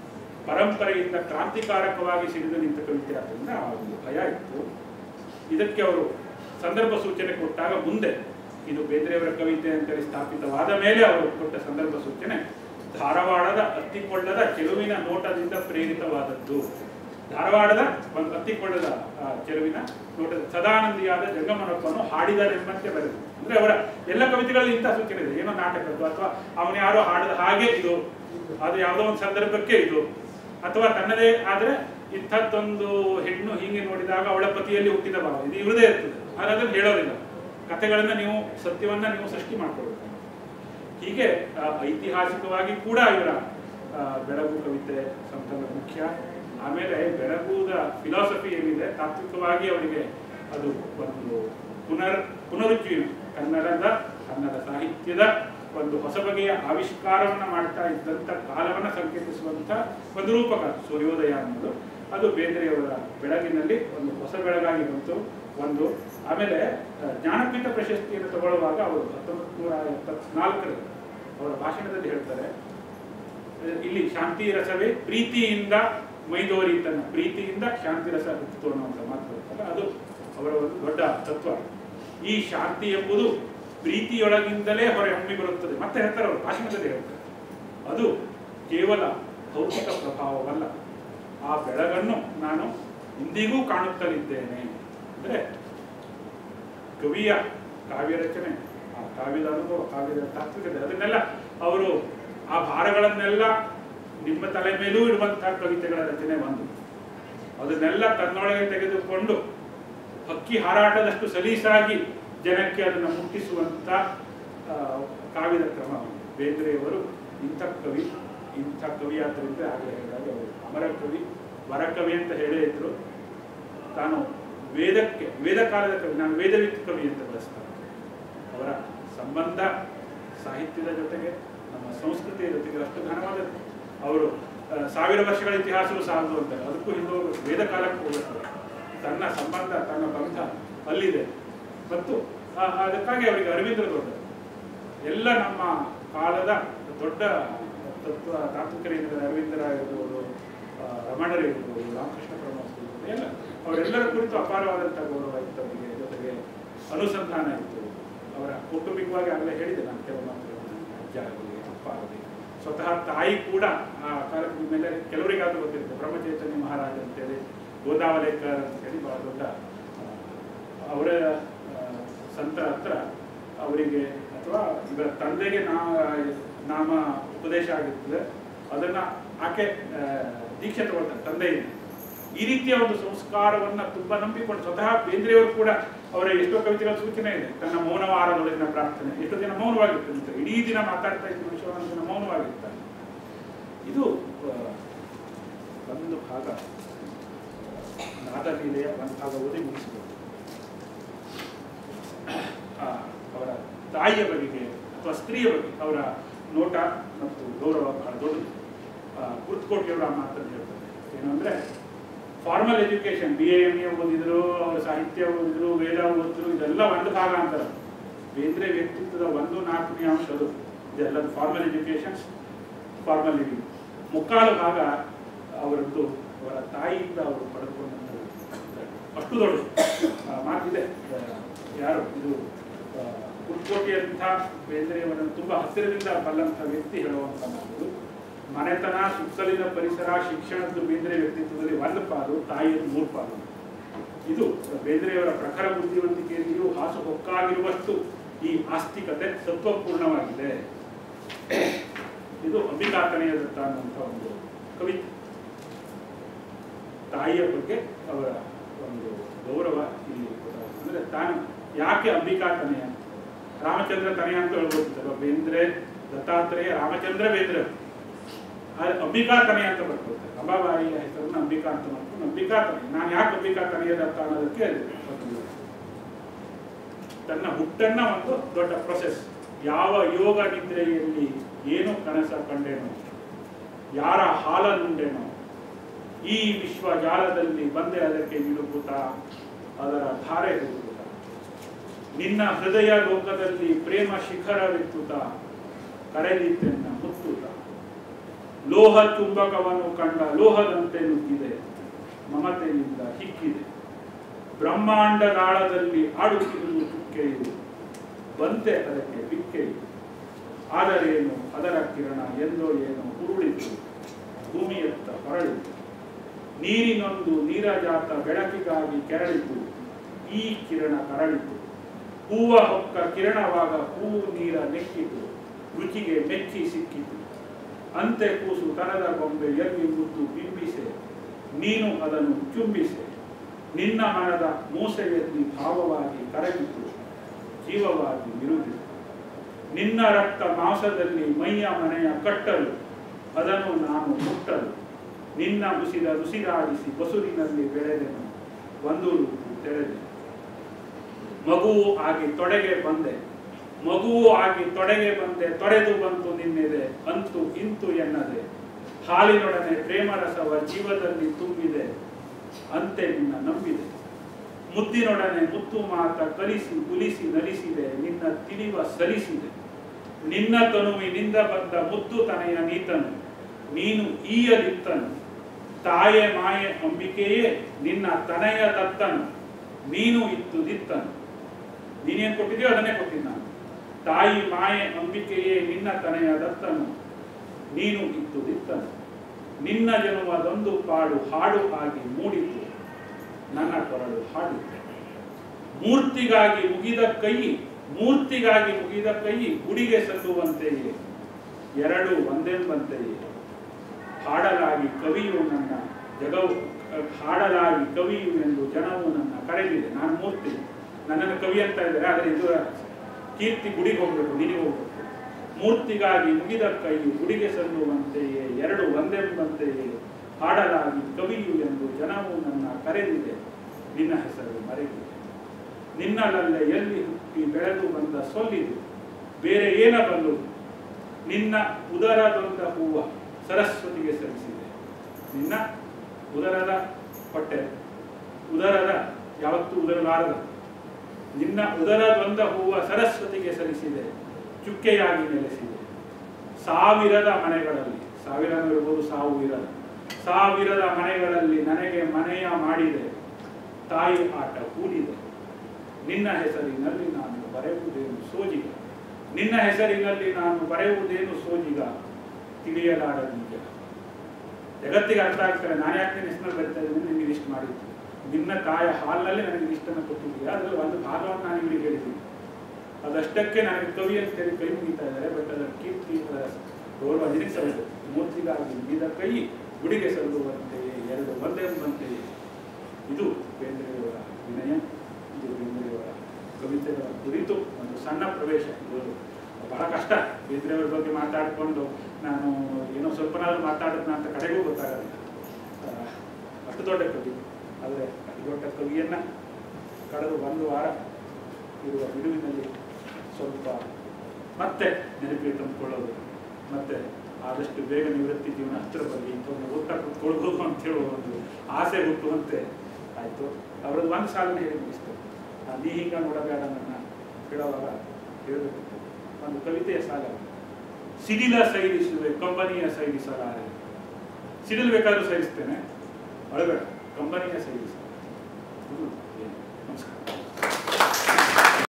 ಪರಂಪರೆಯಿಂದ ಕ್ರಾಂತಿಕಾರಕವಾಗಿ ಸಿಡಿದು ನಿಂತ ಕವಿತೆ ಆದ್ದರಿಂದ ಆ ಒಂದು ಭಯ ಇತ್ತು ಇದಕ್ಕೆ ಅವರು ಸಂದರ್ಭ ಸೂಚನೆ ಕೊಟ್ಟಾಗ ಮುಂದೆ ಇದು ಬೇಂದ್ರೆಯವರ ಕವಿತೆ ಅಂತೇಳಿ ಸ್ಥಾಪಿತವಾದ ಮೇಲೆ ಅವರು ಕೊಟ್ಟ ಸಂದರ್ಭ ಸೂಚನೆ ಧಾರವಾಡದ ಅತ್ತಿಕೊಳ್ಳದ ಚೆಲುವಿನ ನೋಟದಿಂದ ಪ್ರೇರಿತವಾದದ್ದು ಧಾರವಾಡದ ಒಂದು ಅತ್ತಿಕೊಳ್ಳದ ಆ, ಚೆಲುವಿನ ನೋಟದ ಸದಾನಂದಿಯಾದ ಜಂಗಮನೊಬ್ಬನು ಹಾಡಿದರೆಂಬಂತೆ ಬರೆದು ಅಂದ್ರೆ ಅವರ ಎಲ್ಲ ಕವಿತೆಗಳಲ್ಲಿ ಇಂಥ ಸೂಚನೆ ಇದೆ ಏನೋ ನಾಟಕದ್ದು ಅಥವಾ ಅವನು ಯಾರೋ ಹಾಡದ ಹಾಗೆ ಇದು ಅದು ಯಾವುದೋ ಒಂದು ಸಂದರ್ಭಕ್ಕೆ ಇದು ಅಥವಾ ತನ್ನದೇ ಆದ್ರೆ ಇಂಥದ್ದೊಂದು ಹೆಣ್ಣು ಹೀಗೆ ನೋಡಿದಾಗ ಅವಳ ಪತಿಯಲ್ಲಿ ಹುಟ್ಟಿದ ಭಾವ ಇದು ಇವ್ರದೇ ಇರ್ತದೆ ಆದ್ರೆ ಅದನ್ನು ಹೇಳೋದಿಲ್ಲ ಕಥೆಗಳನ್ನ ನೀವು ಸತ್ಯವನ್ನ ನೀವು ಸೃಷ್ಟಿ ಮಾಡ್ಕೊಳ್ಬೇಕು ಹೀಗೆ ಆ, ಐತಿಹಾಸಿಕವಾಗಿ ಕೂಡ ಇವರ ಆ, ಬೆಳಗು ಕವಿತೆ ಸಂತನ ಮುಖ್ಯ ಆಮೇಲೆ ಬೆಳಗುದ ಫಿಲಾಸಫಿ ಏನಿದೆ ತಾತ್ವಿಕವಾಗಿ ಅವರಿಗೆ ಅದು ಒಂದು ಪುನರ್ ಪುನರುಜ್ಜೀವನ ಕನ್ನಡದ ಕನ್ನಡ ಸಾಹಿತ್ಯದ ಒಂದು ಹೊಸ ಬಗೆಯ ಆವಿಷ್ಕಾರವನ್ನ ಮಾಡ್ತಾ ಇದ್ದಂಥ ಕಾಲವನ್ನ ಸಂಕೇತಿಸುವಂತ ಒಂದು ರೂಪಕ ಸೂರ್ಯೋದಯ ಅನ್ನೋದು ಅದು ಬೇಂದ್ರೆಯವರ ಬೆಳಗಿನಲ್ಲಿ ಒಂದು ಹೊಸ ಬೆಳಗಾಗಿ ಬಂತು ಒಂದು ಆಮೇಲೆ ಆ, ಜ್ಞಾನಪೀಠ ಪ್ರಶಸ್ತಿಯನ್ನು ತಗೊಳ್ಳುವಾಗ ಅವರು ಹತ್ತೊಂಬತ್ತು ನೂರ ಎಪ್ಪತ್ನಾಲ್ಕರಲ್ಲಿ ಅವರ ಭಾಷಣದಲ್ಲಿ ಹೇಳ್ತಾರೆ ಆ, ಇಲ್ಲಿ ಶಾಂತಿ ರಸವೇ ಪ್ರೀತಿಯಿಂದ ಮೈದೋರಿ ತನ್ನ ಪ್ರೀತಿಯಿಂದ ಶಾಂತಿ ರಸ ಹುಟ್ಟಿತು ಅನ್ನುವಂಥ ಮಾತು ಬರ್ತಲ್ಲ ಅದು ಅವರ ಒಂದು ದೊಡ್ಡ ತತ್ವ ಈ ಶಾಂತಿ ಎಂಬುದು ಪ್ರೀತಿಯೊಳಗಿಂದಲೇ ಹೊರ ಹೊಮ್ಮಿ ಬರುತ್ತದೆ ಮತ್ತೆ ಹೇಳ್ತಾರೆ ಅವರು ಭಾಷಣದಲ್ಲಿ ಹೇಳ್ತಾರೆ ಅದು ಕೇವಲ ಭೌತಿಕ ಪ್ರಭಾವವಲ್ಲ ಆ ಬೆಳಗನ್ನು ನಾನು ಇಂದಿಗೂ ಕಾಣುತ್ತಲಿದ್ದೇನೆ ಅಂದ್ರೆ ಕವಿಯ ಕಾವ್ಯ ರಚನೆ ಆ ಕಾವ್ಯದ ಅನುಭವ ಕಾವ್ಯದ ತಾತ್ವಿಕತೆ ಅದನ್ನೆಲ್ಲ ಅವರು ಆ ಭಾರಗಳನ್ನೆಲ್ಲ ನಿಮ್ಮ ತಲೆ ಮೇಲೂ ಇಡುವಂತಹ ಕವಿತೆಗಳ ರಚನೆ ಒಂದು ಅದನ್ನೆಲ್ಲ ತನ್ನೊಳಗೆ ತೆಗೆದುಕೊಂಡು ಹಕ್ಕಿ ಹಾರಾಟದಷ್ಟು ಸಲೀಸಾಗಿ ಜನಕ್ಕೆ ಅದನ್ನು ಮುಟ್ಟಿಸುವಂತ ಆ, ಕಾವ್ಯದ ಕ್ರಮ ಒಂದು. ಬೇಂದ್ರೆಯವರು ಇಂಥ ಕವಿ ಇಂಥ ಕವಿ ಆದ್ದರಿಂದ ಆಗಲೇ ಹೇಳಿದಾಗ ಅವರು ಅಮರ ಕವಿ ವರ ಕವಿ ಅಂತ ಹೇಳೇ ಇದ್ರು ತಾನು ವೇದಕ್ಕೆ ವೇದ ಕಾಲದ ಕವಿ ನಾನು ವೇದವಿತ್ ಕವಿ ಅಂತ ಬಳಸ್ತಾರೆ ಅವರ ಸಂಬಂಧ ಸಾಹಿತ್ಯದ ಜೊತೆಗೆ ನಮ್ಮ ಸಂಸ್ಕೃತಿಯ ಜೊತೆಗೆ ಅಷ್ಟು ಘನವಾದದ್ದು ಅವರು ಆ, ಸಾವಿರ ವರ್ಷಗಳ ಇತಿಹಾಸವೂ ಸಾಲದು ಅಂತಾರೆ ಅದಕ್ಕೂ ಹಿಂದೆ ಹೋಗ್ಬೇಕು ವೇದ ಕಾಲಕ್ಕೆ ಹೋಗ್ಬೇಕು ತನ್ನ ಸಂಬಂಧ ತನ್ನ ಬಂಧ ಅಲ್ಲಿದೆ ಮತ್ತು ಆ, ಅದಕ್ಕಾಗಿ ಅವರಿಗೆ ಅರವಿಂದ್ರ ದೊಡ್ಡ ಎಲ್ಲ ನಮ್ಮ ಕಾಲದ ದೊಡ್ಡ ತತ್ವ ತಾತ್ವಿಕರೇನಿದ್ದಾರೆ ಅರವಿಂದರ ಇರ್ಬೋದು ಆ, ರಮಣರಿರ್ಬೋದು ರಾಮಕೃಷ್ಣ ಪರಮಹಂಸ ಇರ್ಬೋದು ಎಲ್ಲ ಅವರೆಲ್ಲರ ಕುರಿತು ಅಪಾರವಾದಂಥ ಗೌರವ ಇತ್ತು ಅವರಿಗೆ ಜೊತೆಗೆ ಅನುಸಂಧಾನ ಇತ್ತು ಅವರ ಕೌಟುಂಬಿಕವಾಗಿ ಆಗಲೇ ಹೇಳಿದೆ ನಾನು ಕೆಲವು ಮಾತುಗಳನ್ನು ಅಜ್ಜ ಆಗಲಿ ಅಪ್ಪ ಆಗಲಿ ಸ್ವತಃ ತಾಯಿ ಕೂಡ ಆ ಕಾಲಕ್ಕೆ ಮೇಲೆ ಕೆಲವರಿಗಾದ್ರೂ ಗೊತ್ತಿರುತ್ತೆ ಬ್ರಹ್ಮಚೈತನ್ಯ ಮಹಾರಾಜ ಅಂತೇಳಿ ಗೋದಾವಲೇಕರ್ ಅಂತೇಳಿ ಬಹಳ ದೊಡ್ಡ ಆ, ಅವರ ಆ, ಸಂತರ ಹತ್ರ ಅವರಿಗೆ ಅಥವಾ ಇವರ ತಂದೆಗೆ ನಾ ನಾಮ ಉಪದೇಶ ಆಗಿರ್ತದೆ ಅದನ್ನ ಆಕೆ ಆ, ದೀಕ್ಷೆ ತಗೊಳ್ತಾರೆ ತಂದೆಯಿಂದ ಈ ರೀತಿಯ ಒಂದು ಸಂಸ್ಕಾರವನ್ನ ತುಂಬಾ ನಂಬಿಕೊಂಡು ಸ್ವತಃ ಬೇಂದ್ರೆಯವರು ಕೂಡ ಅವರ ಎಷ್ಟೋ ಕವಿತೆಗಳ ಸೂಚನೆ ಇದೆ ತನ್ನ ಮೌನವಾರದೊಳಗಿನ ಪ್ರಾರ್ಥನೆ ಎಷ್ಟೋ ದಿನ ಮೌನವಾಗಿರ್ತಾರೆ ಇಡೀ ದಿನ ಮಾತಾಡ್ತಾ ಇದ್ದ ಮನುಷ್ಯ ಒಂದು ದಿನ ಮೌನವಾಗಿರ್ತಾರೆ ಇದು ಆ, ಒಂದು ಭಾಗ ನಾದಲೀಲೆಯ ಒಂದು ಭಾಗ ಓದಿ ಮುಗಿಸಬಹುದು ಆ, ಅವರ ತಾಯಿಯ ಬಗೆಗೆ ಅಥವಾ ಸ್ತ್ರೀಯ ಬಗ್ಗೆ ಅವರ ನೋಟ ಮತ್ತು ಗೌರವ ಬಹಳ ದೊಡ್ಡದು ಕುರ್ತಕೋಟಿಯವರು ಆ ಮಾತನ್ನು ಹೇಳ್ತಾರೆ ಏನು ಅಂದ್ರೆ formal education B A M A ಓದಿದ್ರು ಅವರು ಸಾಹಿತ್ಯ ಓದಿದ್ರು ವೇದ ಓದಿದ್ರು ಇದೆಲ್ಲ ಒಂದು ಭಾಗ ಅಂತಾರೆ ಬೇಂದ್ರೆ ವ್ಯಕ್ತಿತ್ವದ ಒಂದು ನಾಲ್ಕನೇ ಅಂಶ ಅದು ಇದೆಲ್ಲ ಫಾರ್ಮಲ್ ಎಜುಕೇಶನ್ ಫಾರ್ಮಲ್ ಲಿವಿಂಗ್ ಮುಕ್ಕಾಲು ಭಾಗ ಅವರದ್ದು ಅವರ ತಾಯಿಯಿಂದ ಅವರು ಪಡೆದುಕೊಂಡಂಥದ್ದು ಅಷ್ಟು ದೊಡ್ಡ ಆ, ಮಾತಿದೆ ಆ, ಯಾರು ಇದು ಕುರ್ಕೋಟಿಯಂಥ ಬೇಂದ್ರೆಯವರನ್ನು ತುಂಬಾ ಹತ್ತಿರದಿಂದ ಬಲ್ಲಂಥ ವ್ಯಕ್ತಿ ಹೇಳುವಂಥ ಮಾತು ಮನೆತನ ಸುತ್ತಲಿನ ಪರಿಸರ ಶಿಕ್ಷಣದ್ದು ಬೇಂದ್ರೆ ವ್ಯಕ್ತಿತ್ವದಲ್ಲಿ ಒಂದು ಪಾಲು ತಾಯಿಯದು ಮೂರು ಪಾಲು ಇದು ಬೇಂದ್ರೆಯವರ ಪ್ರಖರ ಬುದ್ಧಿವಂತಿಕೆಯಲ್ಲಿಯೂ ಹಾಸು ಹೊಕ್ಕಾಗಿರುವಷ್ಟು ಈ ಆಸ್ತಿಕತೆ ಸತ್ವಪೂರ್ಣವಾಗಿದೆ ಇದು ಅಂಬಿಕಾತನೆಯ ದತ್ತ ಅನ್ನುವಂಥ ಒಂದು ಕವಿತೆ ತಾಯಿಯ ಬಗ್ಗೆ ಅವರ ಒಂದು ಗೌರವ ಇಲ್ಲಿ ಗೊತ್ತಾಗುತ್ತೆ. ಅಂದ್ರೆ ತಾನು ಯಾಕೆ ಅಂಬಿಕಾ ತನಯ ರಾಮಚಂದ್ರ ತನಯ ಅಂತ ಹೇಳ್ಬೋದು ಬೇಂದ್ರೆ ದತ್ತಾತ್ರೇಯ ರಾಮಚಂದ್ರ ಬೇಂದ್ರೆ ಆದ್ರೆ ಅಂಬಿಕಾ ತನಯ ಅಂತ ಬರ್ಕೊಳ್ತಾರೆ ಅಂಬಾಬಾಯಿಯ ಹೆಸರನ್ನ ಅಂಬಿಕಾ ಅಂತ ಮಾಡ್ಕೊಂಡು ಅಂಬಿಕಾ ತನಯ ನಾನು ಯಾಕೆ ಅಂಬಿಕಾ ತನಯ ದತ್ತ ಅನ್ನೋದಕ್ಕೆ ಒಂದು ತನ್ನ ಹುಟ್ಟನ್ನ ಒಂದು ದೊಡ್ಡ ಪ್ರೊಸೆಸ್ ಯಾವ ಯೋಗ ನಿದ್ರೆಯಲ್ಲಿ ಏನು ಕನಸ ಕಂಡೇನೋ ಯಾರ ಹಾಲನುಂಡೆನೋ ಈ ವಿಶ್ವ ಜಾಲದಲ್ಲಿ ಬಂದೆ ಅದಕ್ಕೆ ಇಳುಕುತ್ತ ಅದರ ಧಾರೆ ಹೋಗುತ್ತ ನಿನ್ನ ಹೃದಯ ಲೋಕದಲ್ಲಿ ಪ್ರೇಮ ಶಿಖರವೆತ್ತುತ್ತ ಕರೆದಿದ್ದೆನ್ನ ಮುತ್ತುತ್ತ ಲೋಹ ಚುಂಬಕವನ್ನು ಕಂಡ ಲೋಹದಂತೆ ನುಗ್ಗಿದೆ ಮಮತೆಯಿಂದ ಹಿಕ್ಕಿದೆ ಬ್ರಹ್ಮಾಂಡದಾಳದಲ್ಲಿ ಆಡುತ್ತಿರುವುದು ಚುಕ್ಕೆಯು ಬಂತೆ ಅದಕ್ಕೆ ಬಿಕ್ಕೆಯು ಆದರೇನು ಅದರ ಕಿರಣ ಎಂದೋ ಏನೋ ಉರುಳಿತು ಭೂಮಿಯತ್ತ ಹೊರಳಿತು ನೀರಿನೊಂದು ನೀರಜಾತ ಬೆಳಕಿಗಾಗಿ ಕೆರಳಿತು ಈ ಕಿರಣ ಕರಳಿತು ಹೂವ ಹೊಕ್ಕ ಕಿರಣವಾಗ ಹೂವು ನೀರ ನೆಕ್ಕಿತು ರುಚಿಗೆ ಮೆಚ್ಚಿ ಸಿಕ್ಕಿತು ಅಂತೆ ಕೂಸು ತನದ ಗೊಂಬೆ ಎಲ್ಲಿ ಮುದ್ದು ಬಿಂಬಿಸೆ ನೀನು ಅದನ್ನು ಚುಂಬಿಸೆ ನಿನ್ನ ಮನದ ಮೂಸೆಯಲ್ಲಿ ಭಾವವಾಗಿ ಕರಗಿತು ಜೀವವಾಗಿ ಮಿರುಗಿತು ನಿನ್ನ ರಕ್ತ ಮಾಂಸದಲ್ಲಿ ಮೈಯ ಮನೆಯ ಕಟ್ಟಲು ಅದನ್ನು ನಾನು ಮುಟ್ಟಲು ನಿನ್ನ ಉಸಿರ ಉಸಿರಾಡಿಸಿ ಬಸುರಿನಲ್ಲಿ ಬೆಳೆದೆನು ಒಂದು ರೂಪು ತೆರೆದೆ ಮಗುವು ಆಗಿ ತೊಡೆಗೆ ಬಂದೆ ಮಗುವು ಆಗಿ ತೊಡೆಗೆ ಬಂದೆ ತೊರೆದು ಬಂತು ನಿನ್ನೆದೆ ಅಂತು ಇಂತು ಎನ್ನದೆ ಹಾಲಿನೊಡನೆ ಪ್ರೇಮರಸವ ಜೀವದಲ್ಲಿ ತುಂಬಿದೆ ಅಂತೆ ನಿನ್ನ ನಂಬಿದೆ ಮುದ್ದಿನೊಡನೆ ಮುತ್ತು ಮಾತ ಕಲಿಸಿ ಕುಲಿಸಿ ನಲಿಸಿದೆ ನಿನ್ನ ತಿಳಿವ ಸರಿಸಿದೆ ನಿನ್ನ ತನುವಿನಿಂದ ಬಂದ ಮುದ್ದು ತನೆಯ ನೀತನು ನೀನು ಈಯದಿತ್ತನು ತಾಯೆ ಮಾಯೆ ಅಂಬಿಕೆಯೇ ನಿನ್ನ ತನೆಯ ದತ್ತನು ನೀನು ಇತ್ತು ದಿತ್ತನು ನೀನೇನ್ ಕೊಟ್ಟಿದ್ಯೋ ಅದನ್ನೇ ಕೊಟ್ಟಿದ್ದ ನಾನು ತಾಯಿ ಮಾಯೆ ಅಂಬಿಕೆಯೇ ನಿನ್ನ ತನೆಯ ದತ್ತನು ನೀನು ಇತ್ತು ದಿತ್ತನು ನಿನ್ನ ಜನುಮದೊಂದು ಪಾಡು ಹಾಡು ಆಗಿ ಮೂಡಿತು ನನ್ನ ಕೊರಳು ಹಾಡಿತು ಮೂರ್ತಿಗಾಗಿ ಮುಗಿದ ಕೈ ಮೂರ್ತಿಗಾಗಿ ಮುಗಿದ ಕೈ ಗುಡಿಗೆ ಸಲ್ಲುವಂತೆಯೇ ಎರಡು ಒಂದೆಂಬಂತೆಯೇ ಹಾಡಲಾಗಿ ಕವಿಯು ನನ್ನ ಜಗವು ಹಾಡಲಾಗಿ ಕವಿಯು ಎಂದು ಜನವು ನನ್ನ ಕರೆದಿದೆ ನಾನು ಮೂರ್ತಿ ನನ್ನನ್ನು ಕವಿ ಅಂತ ಇದ್ದಾರೆ ಆದರೆ ಇದು ಕೀರ್ತಿ ಗುಡಿಗೆ ಹೋಗ್ಬೇಕು ನಿನಗೆ ಹೋಗ್ಬೇಕು ಮೂರ್ತಿಗಾಗಿ ಮುಗಿದ ಕೈ ಗುಡಿಗೆ ಸಲ್ಲುವಂತೆಯೇ ಎರಡು ಒಂದೆಂಬಂತೆಯೇ ಹಾಡಲಾಗಿ ಕವಿಯು ಎಂದು ಜನವು ನನ್ನ ಕರೆದಿದೆ ನಿನ್ನ ಹೆಸರು ಮರೆದಿದೆ ನಿನ್ನಲಲ್ಲೇ ಎಲ್ಲಿ ಹುಟ್ಟಿ ಬೆಳೆದು ಬಂದ ಸೊಲ್ಲಿದು ಬೇರೆ ಏನ ಬಲ್ಲುದು ನಿನ್ನ ಉದರದೊಂದ ಹೂವ ಸರಸ್ವತಿಗೆ ಸಲ್ಲಿಸಿದೆ ನಿನ್ನ ಉದರದ ಹೊಟ್ಟೆ ಉದರದ ಯಾವತ್ತೂ ಉದರಲಾರದ ನಿನ್ನ ಉದರದೊಂದ ಹೂವ ಸರಸ್ವತಿಗೆ ಸಲ್ಲಿಸಿದೆ ಚುಕ್ಕೆಯಾಗಿ ನೆಲೆಸಿದೆ ಸಾವಿರದ ಮನೆಗಳಲ್ಲಿ ಸಾವಿರ ಇರ್ಬೋದು ಸಾವು ಇರದ ಸಾವಿರದ ಮನೆಗಳಲ್ಲಿ ನನಗೆ ಮನೆಯ ಮಾಡಿದೆ ತಾಯಿ ಆಟ ಕೂಡಿದೆ ನಿನ್ನ ಹೆಸರಿನಲ್ಲಿ ನಾನು ಬರೆಯುವುದೇನು ಸೋಜಿಗ ನಿನ್ನ ಹೆಸರಿನಲ್ಲಿ ನಾನು ಬರೆಯುವುದೇನು ಸೋಜಿಗ ತಿಳಿಯಲಾರ ನಿಜ ಜಗತ್ತಿಗೆ ಅರ್ಥ ಆಗ್ತಾರೆ ನಾನು ಯಾಕೆ ನಿನ್ನ ಹೆಸರಲ್ಲಿ ಬರಿತಾ ಇದ್ದೀನಿ ನಿನಗೆ ಇಷ್ಟು ಮಾಡಿದ್ದು ನಿನ್ನ ತಾಯ ಹಾಲಿನಲ್ಲಿ ನನಗೆ ಇಷ್ಟನ್ನು ಕೊಟ್ಟಿದ್ದೀಯ ಅದರಲ್ಲಿ ಒಂದು ಭಾಗವನ್ನು ನಾನು ಇಲ್ಲಿ ಹೇಳಿದ್ದೀನಿ ಅದಷ್ಟಕ್ಕೆ ನನಗೆ ಕವಿ ಅಂತೇಳಿ ಕೈ ಮುಗಿತಾ ಇದ್ದಾರೆ ಬಟ್ ಅದರ ಕೀರ್ತಿ ಅದರ ಗೌರವ ನಿನಗೆ ಸಲ್ಲದು ಮೂರ್ತಿಗಾಗಿ ಮುಗಿದ ಕೈ ಗುಡಿಗೆ ಸಲ್ಲುವಂತೆಯೇ ಎರಡು ಒಂದೆಂಬಂತೆಯೇ ಇದು ಬೇಂದ್ರೆಯವರ ವಿನಯ ಇದು ಬೇಂದ್ರೆಯವರ ಕವಿತೆಗಳ ಕುರಿತು ಒಂದು ಸಣ್ಣ ಪ್ರವೇಶ ಇದು ಬಹಳ ಕಷ್ಟ ಬೇಂದ್ರೆಯವರ ಬಗ್ಗೆ ಮಾತಾಡಿಕೊಂಡು ನಾನು ಏನೋ ಸ್ವಲ್ಪನಾದ್ರೂ ಮಾತಾಡೋಣ ಅಂತ ಕಡೆಗೂ ಗೊತ್ತಾಗಲ್ಲ ಆ, ಅಷ್ಟು ದೊಡ್ಡ ಕವಿ ಆದರೆ ಅಷ್ಟು ದೊಡ್ಡ ಕವಿಯನ್ನ ಕಳೆದು ಒಂದು ವಾರ ಇರುವ ಬಿಡುವಿನಲ್ಲಿ ಸ್ವಲ್ಪ ಮತ್ತೆ ನೆನಪಿಗೆ ತಂದುಕೊಳ್ಳೋದು ಮತ್ತೆ ಆದಷ್ಟು ಬೇಗ ನಿವೃತ್ತಿ ಜೀವನ ಹತ್ತಿರ ಬರಲಿ ಇಂಥವ್ರನ್ನ ಓದ್ತಾ ಕೂತ್ಕೊಳ್ಬೋದು ಅಂತ ಹೇಳುವ ಒಂದು ಆಸೆ ಹುಟ್ಟುವಂತೆ ಆಯಿತು ಅವರದ್ದು ಒಂದು ಸಾಲನೆ ಹೇಳಿ ಮುಗಿಸ್ತು ಆ, ನೀ ಹಿಂಗ ನೋಡಬೇಡ ನನ್ನ ಹೇಳುವಾಗ ಹೇಳಬೇಕಿತ್ತು ಒಂದು ಕವಿತೆಯ ಸಾಲ ಸಿಡಿಲ ಸೈರಿಸುವೆ ಕಂಬನಿಯ ಸೈರಿಸಲಾರೆ ಸಿಡಿಲ್ ಬೇಕಾದ್ರೂ ಸೈರಿಸ್ತೇನೆ ಅಳಬೇಡ ಕಂಬನಿಯ ಸೈರಿಸ ನಮಸ್ಕಾರ